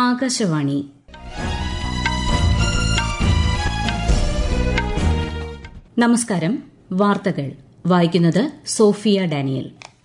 ആകാശവാണി നമസ്കാരം വാർത്തകൾ വായിക്കുന്നത് സോഫിയ ഡാനിയൽ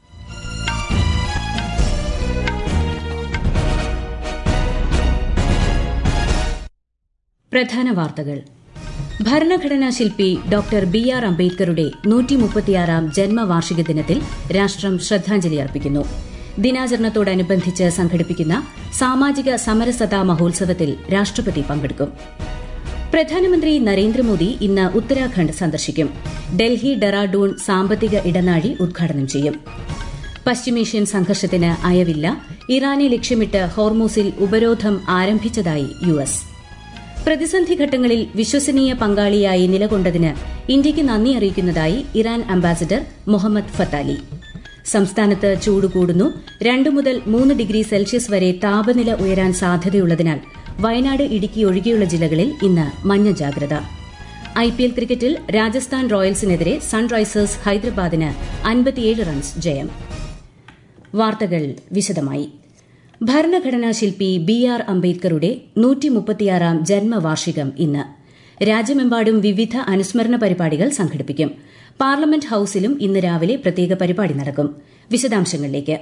പ്രധാന വാർത്തകൾ ഭരണഘടനാ ശില്പി ഡോക്ടർ ബി ആർ അംബേദ്കറുടെ നൂറ്റിമുപ്പത്തിയാറാം ജന്മവാർഷിക ദിനത്തിൽ രാഷ്ട്രം ശ്രദ്ധാഞ്ജലി അർപ്പിക്കുന്നു ദിനാചരണത്തോടനുബന്ധിച്ച് സംഘടിപ്പിക്കുന്ന സാമാജിക സമരസതാ മഹോത്സവത്തിൽ രാഷ്ട്രപതി പങ്കെടുക്കും പ്രധാനമന്ത്രി നരേന്ദ്രമോദി ഇന്ന് ഉത്തരാഖണ്ഡ് സന്ദർശിക്കും ഡൽഹി ഡെറാഡൂൺ സാമ്പത്തിക ഇടനാഴി ഉദ്ഘാടനം ചെയ്യും പശ്ചിമേഷ്യൻ സംഘർഷത്തിന് അയവില്ല ഇറാനെ ലക്ഷ്യമിട്ട് ഹോർമൂസിൽ ഉപരോധം ആരംഭിച്ചതായി യു എസ് പ്രതിസന്ധി ഘട്ടങ്ങളിൽ വിശ്വസനീയ പങ്കാളിയായി നിലകൊണ്ടതിന് ഇന്ത്യയ്ക്ക് നന്ദി അറിയിക്കുന്നതായി ഇറാൻ അംബാസിഡർ മുഹമ്മദ് ഫത്താലി സംസ്ഥാനത്ത് ചൂട് കൂടുന്നു രണ്ടു മുതൽ മൂന്ന് ഡിഗ്രി സെൽഷ്യസ് വരെ താപനില ഉയരാൻ സാധ്യതയുള്ളതിനാൽ വയനാട് ഇടുക്കി ഒഴികെയുള്ള ജില്ലകളിൽ ഇന്ന് മഞ്ഞ ജാഗ്രത ഐപിഎൽ ക്രിക്കറ്റിൽ രാജസ്ഥാൻ റോയൽസിനെതിരെ സൺറൈസേഴ്സ് ഹൈദരാബാദിന് അൻപത്തിയേഴ് റൺസ് ജയം വാർത്തകൾ വിശദമായി ഭരണഘടനാ ശില്പി ബി ആർ അംബേദ്കറുടെ നൂറ്റിമുപ്പത്തിയാറാം ജന്മവാർഷികം ഇന്ന് രാജ്യമെമ്പാടും വിവിധ അനുസ്മരണ പരിപാടികൾ സംഘടിപ്പിക്കും പാർലമെന്റ് ഹൌസിലും ഇന്ന് രാവിലെ പ്രത്യേക പരിപാടി നടക്കും വിശദാംശങ്ങളിലേക്ക്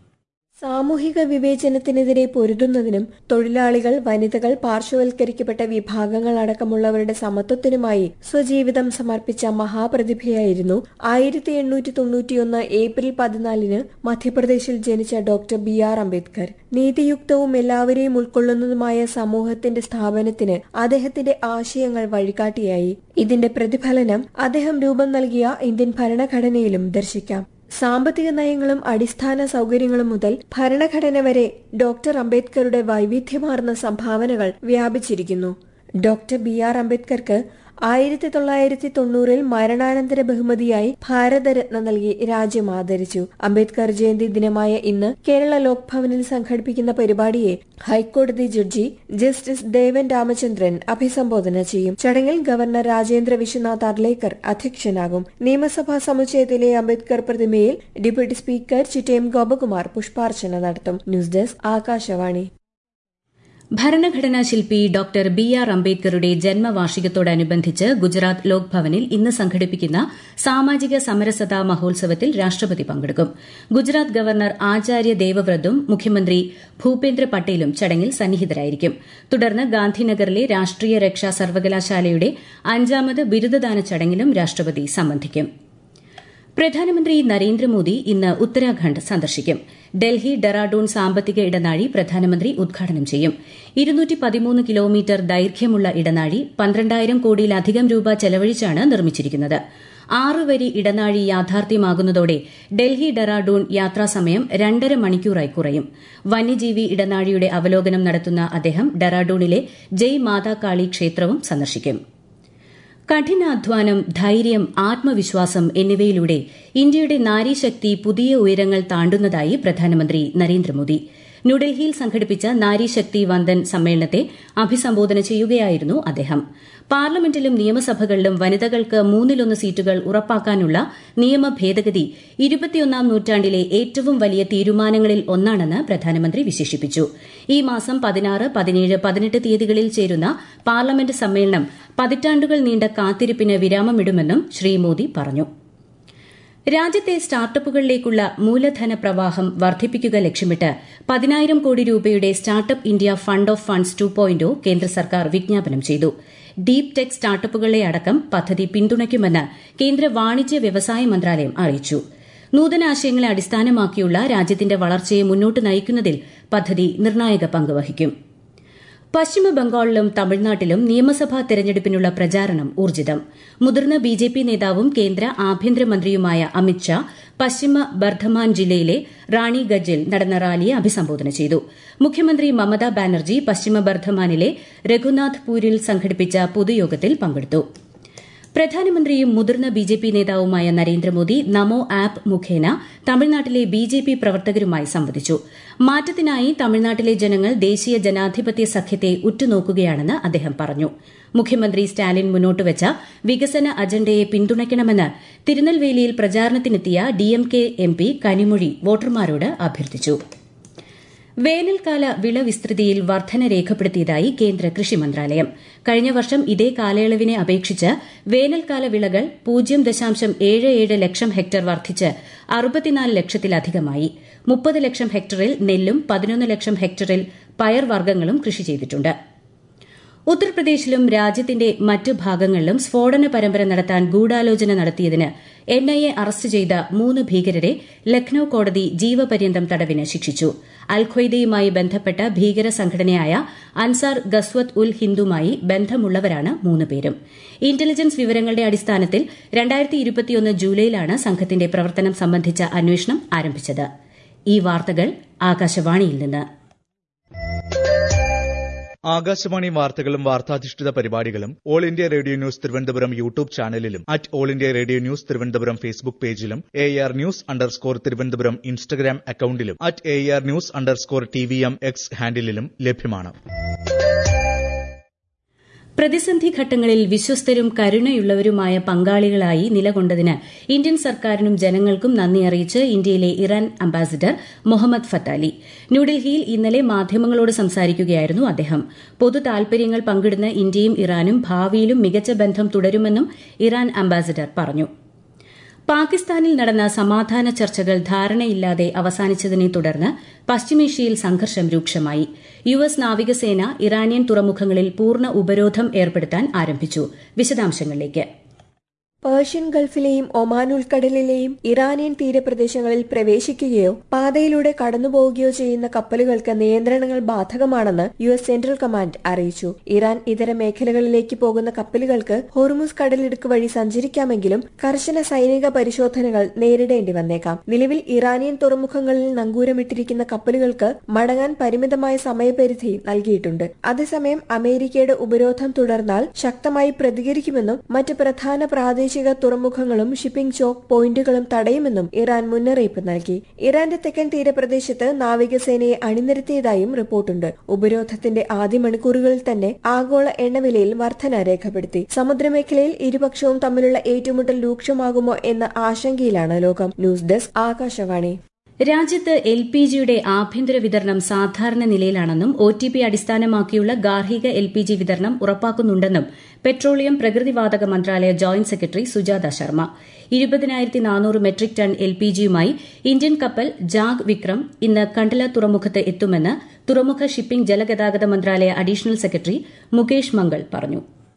സാമൂഹിക വിവേചനത്തിനെതിരെ പൊരുതുന്നതിനും തൊഴിലാളികൾ വനിതകൾ പാർശ്വവൽക്കരിക്കപ്പെട്ട വിഭാഗങ്ങൾ അടക്കമുള്ളവരുടെ സമത്വത്തിനുമായി സ്വജീവിതം സമർപ്പിച്ച മഹാപ്രതിഭയായിരുന്നു ആയിരത്തി എണ്ണൂറ്റി തൊണ്ണൂറ്റിയൊന്ന് ഏപ്രിൽ പതിനാലിന് മധ്യപ്രദേശിൽ ജനിച്ച ഡോക്ടർ ബി ആർ അംബേദ്കർ നീതിയുക്തവും എല്ലാവരെയും ഉൾക്കൊള്ളുന്നതുമായ സമൂഹത്തിന്റെ സ്ഥാപനത്തിന് അദ്ദേഹത്തിന്റെ ആശയങ്ങൾ വഴികാട്ടിയായി ഇതിന്റെ പ്രതിഫലനം അദ്ദേഹം രൂപം നൽകിയ ഇന്ത്യൻ ഭരണഘടനയിലും ദർശിക്കാം സാമ്പത്തിക നയങ്ങളും അടിസ്ഥാന സൗകര്യങ്ങളും മുതൽ ഭരണഘടന വരെ ഡോക്ടർ അംബേദ്കറുടെ വൈവിധ്യമാർന്ന സംഭാവനകൾ വ്യാപിച്ചിരിക്കുന്നു ഡോക്ടർ ബി ആർ അംബേദ്കർക്ക് ആയിരത്തി തൊള്ളായിരത്തി തൊണ്ണൂറിൽ മരണാനന്തര ബഹുമതിയായി ഭാരതരത്ന നൽകി രാജ്യം ആദരിച്ചു അംബേദ്കർ ജയന്തി ദിനമായ ഇന്ന് കേരള ലോക് ഭവനിൽ സംഘടിപ്പിക്കുന്ന പരിപാടിയെ ഹൈക്കോടതി ജഡ്ജി ജസ്റ്റിസ് ദേവൻ രാമചന്ദ്രൻ അഭിസംബോധന ചെയ്യും ചടങ്ങിൽ ഗവർണർ രാജേന്ദ്ര വിശ്വനാഥ് അർലേക്കർ അധ്യക്ഷനാകും നിയമസഭാ സമുച്ചയത്തിലെ അംബേദ്കർ പ്രതിമയിൽ ഡെപ്യൂട്ടി സ്പീക്കർ ചിറ്റേം ഗോപകുമാർ പുഷ്പാർച്ചന നടത്തും ന്യൂസ് ഡെസ്ക് ആകാശവാണി ഭരണഘടനാ ശില്പി ഡോക്ടർ ബി ആർ അംബേദ്കറുടെ ജന്മവാർഷികത്തോടനുബന്ധിച്ച് ഗുജറാത്ത് ലോക് ഭവനിൽ ഇന്ന് സംഘടിപ്പിക്കുന്ന സാമാജിക സമരസതാ മഹോത്സവത്തിൽ രാഷ്ട്രപതി പങ്കെടുക്കും ഗുജറാത്ത് ഗവർണർ ആചാര്യ ദേവവ്രതും മുഖ്യമന്ത്രി ഭൂപേന്ദ്ര പട്ടേലും ചടങ്ങിൽ സന്നിഹിതരായിരിക്കും തുടർന്ന് ഗാന്ധിനഗറിലെ രാഷ്ട്രീയ രക്ഷാ സർവകലാശാലയുടെ അഞ്ചാമത് ബിരുദദാന ചടങ്ങിലും രാഷ്ട്രപതി സംബന്ധിക്കും പ്രധാനമന്ത്രി നരേന്ദ്രമോദി ഇന്ന് ഉത്തരാഖണ്ഡ് സന്ദർശിക്കും ഡൽഹി ഡെറാഡൂൺ സാമ്പത്തിക ഇടനാഴി പ്രധാനമന്ത്രി ഉദ്ഘാടനം ചെയ്യും കിലോമീറ്റർ ദൈർഘ്യമുള്ള ഇടനാഴി പന്ത്രണ്ടായിരം കോടിയിലധികം രൂപ ചെലവഴിച്ചാണ് നിർമ്മിച്ചിരിക്കുന്നത് ആറ് വരി ഇടനാഴി യാഥാർത്ഥ്യമാകുന്നതോടെ ഡൽഹി ഡെറാഡൂൺ യാത്രാസമയം രണ്ടര മണിക്കൂറായി കുറയും വന്യജീവി ഇടനാഴിയുടെ അവലോകനം നടത്തുന്ന അദ്ദേഹം ഡെറാഡൂണിലെ ജയ് മാതാകാളി ക്ഷേത്രവും സന്ദർശിക്കും കഠിനാധ്വാനം ധൈര്യം ആത്മവിശ്വാസം എന്നിവയിലൂടെ ഇന്ത്യയുടെ നാരീശക്തി പുതിയ ഉയരങ്ങൾ താണ്ടുന്നതായി പ്രധാനമന്ത്രി നരേന്ദ്രമോദി ന്യൂഡൽഹിയിൽ സംഘടിപ്പിച്ച നാരീശക്തി വന്ദൻ സമ്മേളനത്തെ അഭിസംബോധന ചെയ്യുകയായിരുന്നു അദ്ദേഹം പാർലമെന്റിലും നിയമസഭകളിലും വനിതകൾക്ക് മൂന്നിലൊന്ന് സീറ്റുകൾ ഉറപ്പാക്കാനുള്ള നിയമ ഭേദഗതി ഇരുപത്തിയൊന്നാം നൂറ്റാണ്ടിലെ ഏറ്റവും വലിയ തീരുമാനങ്ങളിൽ ഒന്നാണെന്ന് പ്രധാനമന്ത്രി വിശേഷിപ്പിച്ചു ഈ മാസം പതിനാറ് പതിനേഴ് പതിനെട്ട് തീയതികളിൽ ചേരുന്ന പാർലമെന്റ് സമ്മേളനം പതിറ്റാണ്ടുകൾ നീണ്ട കാത്തിരിപ്പിന് വിരാമമിടുമെന്നും ശ്രീ മോദി പറഞ്ഞു രാജ്യത്തെ സ്റ്റാർട്ടപ്പുകളിലേക്കുള്ള മൂലധന പ്രവാഹം വർദ്ധിപ്പിക്കുക ലക്ഷ്യമിട്ട് പതിനായിരം കോടി രൂപയുടെ startup India fund of funds two point കേന്ദ്ര സർക്കാർ വിജ്ഞാപനം ചെയ്തു ഡീപ് ടെക് സ്റ്റാർട്ടപ്പുകളെ അടക്കം പദ്ധതി പിന്തുണയ്ക്കുമെന്ന് കേന്ദ്ര വാണിജ്യ വ്യവസായ മന്ത്രാലയം അറിയിച്ചു നൂതനാശയങ്ങളെ അടിസ്ഥാനമാക്കിയുള്ള രാജ്യത്തിന്റെ വളർച്ചയെ മുന്നോട്ട് നയിക്കുന്നതിൽ പദ്ധതി നിർണായക പങ്ക് വഹിക്കും പശ്ചിമ ബംഗാളിലും തമിഴ്നാട്ടിലും നിയമസഭാ തെരഞ്ഞെടുപ്പിനുള്ള പ്രചാരണം ഊർജിതം മുതിർന്ന ബിജെപി നേതാവും കേന്ദ്ര ആഭ്യന്തരമന്ത്രിയുമായ അമിത്ഷാ പശ്ചിമ ബർധമാൻ ജില്ലയിലെ റാണിഗഞ്ചിൽ നടന്ന റാലിയെ അഭിസംബോധന ചെയ്തു മുഖ്യമന്ത്രി മമതാ ബാനർജി പശ്ചിമ ബർധമാനിലെ രഘുനാഥ്പൂരിൽ സംഘടിപ്പിച്ച പൊതുയോഗത്തിൽ പങ്കെടുത്തു പ്രധാനമന്ത്രിയും മുതിർന്ന ബിജെപി നേതാവുമായ നരേന്ദ്രമോദി നമോ ആപ്പ് മുഖേന തമിഴ്നാട്ടിലെ ബിജെപി പ്രവർത്തകരുമായി സംവദിച്ചു മാറ്റത്തിനായി തമിഴ്നാട്ടിലെ ജനങ്ങൾ ദേശീയ ജനാധിപത്യ സഖ്യത്തെ ഉറ്റുനോക്കുകയാണെന്ന് അദ്ദേഹം പറഞ്ഞു മുഖ്യമന്ത്രി സ്റ്റാലിൻ മുന്നോട്ടുവച്ച വികസന അജണ്ടയെ പിന്തുണയ്ക്കണമെന്ന് തിരുനെൽവേലിയിൽ പ്രചാരണത്തിനെത്തിയ ഡിഎംകെ എംപി കനിമൊഴി വോട്ടർമാരോട് അഭ്യർത്ഥിച്ചു വേനൽക്കാല വിള വിസ്തൃതിയിൽ വർധന രേഖപ്പെടുത്തിയതായി കേന്ദ്ര കൃഷി മന്ത്രാലയം കഴിഞ്ഞ വർഷം ഇതേ കാലയളവിനെ അപേക്ഷിച്ച് വേനൽക്കാല വിളകൾ പൂജ്യം ദശാംശം ഏഴ് ഏഴ് ലക്ഷം ഹെക്ടർ വർദ്ധിച്ച് അറുപത്തിനാല് ലക്ഷത്തിലധികമായി മുപ്പത് ലക്ഷം ഹെക്ടറിൽ നെല്ലും പതിനൊന്ന് ലക്ഷം ഹെക്ടറിൽ പയർവർഗ്ഗങ്ങളും കൃഷി ചെയ്തിട്ടുണ്ട് ഉത്തർപ്രദേശിലും രാജ്യത്തിന്റെ മറ്റു ഭാഗങ്ങളിലും സ്ഫോടന പരമ്പര നടത്താൻ ഗൂഢാലോചന നടത്തിയതിന് എൻഐഎ അറസ്റ്റ് ചെയ്ത മൂന്ന് ഭീകരരെ ലക്നൌ കോടതി ജീവപര്യന്തം തടവിന് ശിക്ഷിച്ചു അൽഖ്വയ്ദയുമായി ബന്ധപ്പെട്ട ഭീകര സംഘടനയായ അൻസാർ ഗസ്വത് ഉൽ ഹിന്ദുമായി ബന്ധമുള്ളവരാണ് മൂന്നുപേരും ഇന്റലിജൻസ് വിവരങ്ങളുടെ അടിസ്ഥാനത്തിൽ ജൂലൈയിലാണ് സംഘത്തിന്റെ പ്രവർത്തനം സംബന്ധിച്ച അന്വേഷണം ആരംഭിച്ചത് ഈ വാർത്തകൾ ആകാശവാണിയിൽ നിന്ന് ആകാശവാണി വാർത്തകളും വാർത്താധിഷ്ഠിത പരിപാടികളും All India Radio News Thiruvananthapuram YouTube ചാനലിലും at All India Radio News Thiruvananthapuram Facebook പേജിലും A R news underscore Thiruvananthapuram Instagram അക്കൌണ്ടിലും at A R news underscore T V M X ഹാൻഡിലും ലഭ്യമാണ് പ്രതിസന്ധി ഘട്ടങ്ങളിൽ വിശ്വസ്തരും കരുണയുള്ളവരുമായ പങ്കാളികളായി നിലകൊണ്ടതിന് ഇന്ത്യൻ സർക്കാരിനും ജനങ്ങൾക്കും നന്ദി അറിയിച്ച് ഇന്ത്യയിലെ ഇറാൻ അംബാസിഡർ മുഹമ്മദ് ഫത്താലി ന്യൂഡൽഹിയിൽ ഇന്നലെ മാധ്യമങ്ങളോട് സംസാരിക്കുകയായിരുന്നു അദ്ദേഹം പൊതു താൽപര്യങ്ങൾ പങ്കിടുന്ന ഇന്ത്യയും ഇറാനും ഭാവിയിലും മികച്ച ബന്ധം തുടരുമെന്നും ഇറാൻ അംബാസിഡർ പറഞ്ഞു പാകിസ്ഥാനിൽ നടന്ന സമാധാന ചർച്ചകൾ ധാരണയില്ലാതെ അവസാനിച്ചതിനെ തുടർന്ന് പശ്ചിമേഷ്യയിൽ സംഘർഷം രൂക്ഷമായി യു എസ് നാവികസേന ഇറാനിയൻ തുറമുഖങ്ങളിൽ പൂർണ്ണ ഉപരോധം ഏർപ്പെടുത്താൻ ആരംഭിച്ചു വിശദാംശങ്ങളിലേക്ക് പേർഷ്യൻ ഗൾഫിലെയും ഒമാൻ ഉൾക്കടലിലെയും ഇറാനിയൻ തീരപ്രദേശങ്ങളിൽ പ്രവേശിക്കുകയോ പാതയിലൂടെ കടന്നുപോവുകയോ ചെയ്യുന്ന കപ്പലുകൾക്ക് നിയന്ത്രണങ്ങൾ ബാധകമാണെന്ന് യു എസ് സെൻട്രൽ കമാൻഡ് അറിയിച്ചു ഇറാൻ ഇതര മേഖലകളിലേക്ക് പോകുന്ന കപ്പലുകൾക്ക് ഹോർമുസ് കടലിടുക്ക് വഴി സഞ്ചരിക്കാമെങ്കിലും കർശന സൈനിക പരിശോധനകൾ നേരിടേണ്ടി വന്നേക്കാം നിലവിൽ ഇറാനിയൻ തുറമുഖങ്ങളിൽ നങ്കൂരമിട്ടിരിക്കുന്ന കപ്പലുകൾക്ക് മടങ്ങാൻ പരിമിതമായ സമയപരിധി നൽകിയിട്ടുണ്ട് അതേസമയം അമേരിക്കയുടെ ഉപരോധം തുടർന്നാൽ ശക്തമായി പ്രതികരിക്കുമെന്നും മറ്റ് പ്രധാന പ്രാദേശിക പ്രാദേശിക തുറമുഖങ്ങളും ഷിപ്പിംഗ് ചോക്ക് പോയിന്റുകളും തടയുമെന്നും ഇറാൻ മുന്നറിയിപ്പ് നൽകി ഇറാന്റെ തെക്കൻ തീരപ്രദേശത്ത് നാവികസേനയെ അണിനിരത്തിയതായും റിപ്പോർട്ടുണ്ട് ഉപരോധത്തിന്റെ ആദ്യ മണിക്കൂറുകളിൽ തന്നെ ആഗോള എണ്ണവിലയിൽ വർധന രേഖപ്പെടുത്തി സമുദ്രമേഖലയിൽ ഇരുപക്ഷവും തമ്മിലുള്ള ഏറ്റുമുട്ടൽ രൂക്ഷമാകുമോ എന്ന ആശങ്കയിലാണ് ലോകം ന്യൂസ് ഡെസ്ക് ആകാശവാണി രാജ്യത്ത് എൽ പി ജിയുടെ ആഭ്യന്തര വിതരണം സാധാരണ നിലയിലാണെന്നും ഒ ടി പി അടിസ്ഥാനമാക്കിയുള്ള ഗാർഹിക എൽ പി ജി വിതരണം ഉറപ്പാക്കുന്നുണ്ടെന്നും പെട്രോളിയം പ്രകൃതിവാതക മന്ത്രാലയ ജോയിന്റ് സെക്രട്ടറി സുജാത ശർമ്മ ഇരുപതിനായിരത്തി നാനൂറ് മെട്രിക് ടൺ എൽ പി ജിയുമായി ഇന്ത്യൻ കപ്പൽ ജാഗ് വിക്രം ഇന്ന് കണ്ടല തുറമുഖത്ത് എത്തുമെന്ന് തുറമുഖ ഷിപ്പിംഗ് ജലഗതാഗത മന്ത്രാലയ അഡീഷണൽ സെക്രട്ടറി മുകേഷ് മംഗൾ പറഞ്ഞു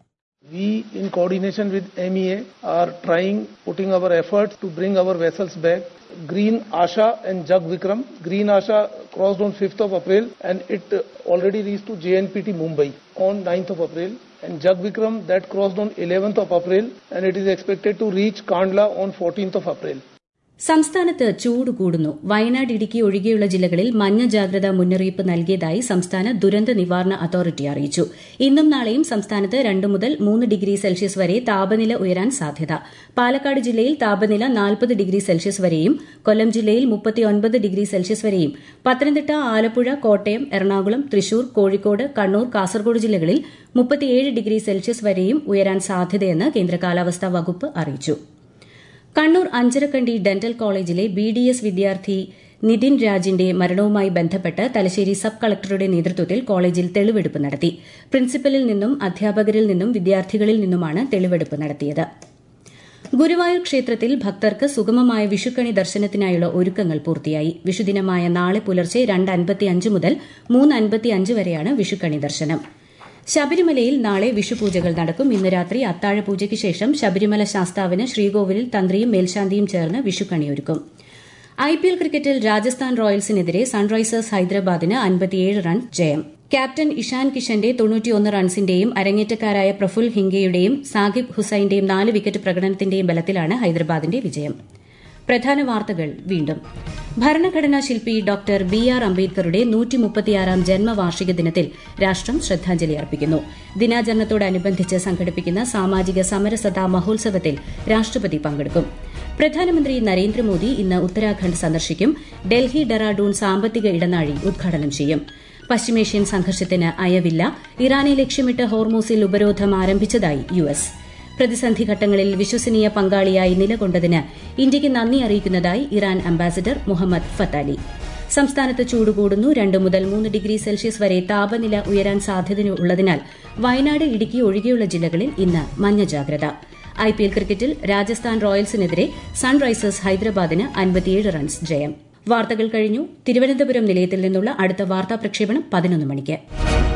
We, in coordination with MEA, are trying, putting our efforts to bring our vessels back. Green Asha and Jag Vikram. Green Asha crossed on 5th of April and it already reached to JNPT Mumbai on 9th of April. And Jag Vikram that crossed on 11th of April and it is expected to reach Kandla on 14th of April. സംസ്ഥാനത്ത് ചൂട് കൂടുന്നു വയനാട് ഇടുക്കി ഒഴികെയുള്ള ജില്ലകളിൽ മഞ്ഞ ജാഗ്രതാ മുന്നറിയിപ്പ് നൽകിയതായി സംസ്ഥാന ദുരന്ത നിവാരണ അതോറിറ്റി അറിയിച്ചു ഇന്നും നാളെയും സംസ്ഥാനത്ത് രണ്ട് മുതൽ മൂന്ന് ഡിഗ്രി സെൽഷ്യസ് വരെ താപനില ഉയരാൻ സാധ്യത പാലക്കാട് ജില്ലയിൽ താപനില നാൽപ്പത് ഡിഗ്രി സെൽഷ്യസ് വരെയും കൊല്ലം ജില്ലയിൽ മുപ്പത്തിയൊൻപത് ഡിഗ്രി സെൽഷ്യസ് വരെയും പത്തനംതിട്ട ആലപ്പുഴ കോട്ടയം എറണാകുളം തൃശൂർ കോഴിക്കോട് കണ്ണൂർ കാസർഗോഡ് ജില്ലകളിൽ മുപ്പത്തിയേഴ് ഡിഗ്രി സെൽഷ്യസ് വരെയും ഉയരാൻ സാധ്യതയെന്ന് കേന്ദ്ര കാലാവസ്ഥാ വകുപ്പ് അറിയിച്ചു കണ്ണൂർ അഞ്ചരക്കണ്ടി ഡെന്റൽ കോളേജിലെ ബി ഡി എസ് വിദ്യാർത്ഥി നിതിൻ രാജിന്റെ മരണവുമായി ബന്ധപ്പെട്ട് തലശ്ശേരി സബ് കളക്ടറുടെ നേതൃത്വത്തിൽ കോളേജിൽ തെളിവെടുപ്പ് നടത്തി പ്രിൻസിപ്പലിൽ നിന്നും അധ്യാപകരിൽ നിന്നും വിദ്യാർത്ഥികളിൽ നിന്നുമാണ് തെളിവെടുപ്പ് നടത്തിയത് ഗുരുവായൂർ ക്ഷേത്രത്തിൽ ഭക്തർക്ക് സുഗമമായ വിഷുക്കണി ദർശനത്തിനായുള്ള ഒരുക്കങ്ങൾ പൂർത്തിയായി വിഷുദിനമായ നാളെ പുലർച്ചെ രണ്ട് അൻപത്തിയഞ്ച് മുതൽ മൂന്ന് അൻപത്തിയഞ്ച് വരെയാണ് വിഷുക്കണി ദർശനം ശബരിമലയിൽ നാളെ വിഷുപൂജകൾ നടക്കും ഇന്ന് രാത്രി അത്താഴപൂജയ്ക്ക് ശേഷം ശബരിമല ശാസ്താവിന് ശ്രീകോവിലിൽ തന്ത്രിയും മേൽശാന്തിയും ചേർന്ന് വിഷുക്കണിയൊരുക്കും ഐപിഎൽ ക്രിക്കറ്റിൽ രാജസ്ഥാൻ റോയൽസിനെതിരെ സൺറൈസേഴ്സ് ഹൈദരാബാദിന് അൻപത്തിയേഴ് റൺ ജയം ക്യാപ്റ്റൻ ഇഷാൻ കിഷന്റെ തൊണ്ണൂറ്റിയൊന്ന് റൺസിന്റെയും അരങ്ങേറ്റക്കാരായ പ്രഫുൽ ഹിംഗയുടെയും സാകിബ് ഹുസൈന്റെയും നാല് വിക്കറ്റ് പ്രകടനത്തിന്റെയും ബലത്തിലാണ് ഹൈദരാബാദിന്റെ വിജയം പ്രധാന വാർത്തകൾ വീണ്ടും ഭരണഘടനാ ശില്പി ഡോക്ടർ ബി ആർ അംബേദ്കറുടെ നൂറ്റിമുപ്പത്തിയാറാം ജന്മവാർഷിക ദിനത്തിൽ രാഷ്ട്രം ശ്രദ്ധാഞ്ജലി അർപ്പിക്കുന്നു ദിനാചരണത്തോടനുബന്ധിച്ച് സംഘടിപ്പിക്കുന്ന സാമാജിക സമരസതാ മഹോത്സവത്തിൽ രാഷ്ട്രപതി പങ്കെടുക്കും പ്രധാനമന്ത്രി നരേന്ദ്രമോദി ഇന്ന് ഉത്തരാഖണ്ഡ് സന്ദർശിക്കും ഡൽഹി ഡെറാഡൂൺ സാമ്പത്തിക ഇടനാഴി ഉദ്ഘാടനം ചെയ്യും പശ്ചിമേഷ്യൻ സംഘർഷത്തിന് അയവില്ല ഇറാനെ ലക്ഷ്യമിട്ട് ഹോർമൂസിൽ ഉപരോധം ആരംഭിച്ചതായി യു എസ് പ്രതിസന്ധി ഘട്ടങ്ങളിൽ വിശ്വസനീയ പങ്കാളിയായി നിലകൊണ്ടതിന് ഇന്ത്യയ്ക്ക് നന്ദി അറിയിക്കുന്നതായി ഇറാൻ അംബാസിഡർ മുഹമ്മദ് ഫത്താലി സംസ്ഥാനത്ത് ചൂട് കൂടുന്നു രണ്ട് മുതൽ മൂന്ന് ഡിഗ്രി സെൽഷ്യസ് വരെ താപനില ഉയരാൻ സാധ്യതയുള്ളതിനാൽ വയനാട് ഇടുക്കി ഒഴികെയുള്ള ജില്ലകളിൽ ഇന്ന് മഞ്ഞ ജാഗ്രത ഐപിഎൽ ക്രിക്കറ്റിൽ രാജസ്ഥാൻ റോയൽസിനെതിരെ സൺറൈസേഴ്സ് ഹൈദരാബാദിന് അൻപത്തിയേഴ് റൺസ് ജയം വാർത്തകൾ കഴിഞ്ഞു തിരുവനന്തപുരം നിലയത്തിൽ നിന്നുള്ള അടുത്ത വാർത്താ പ്രക്ഷേപണം പതിനൊന്ന് മണിക്ക്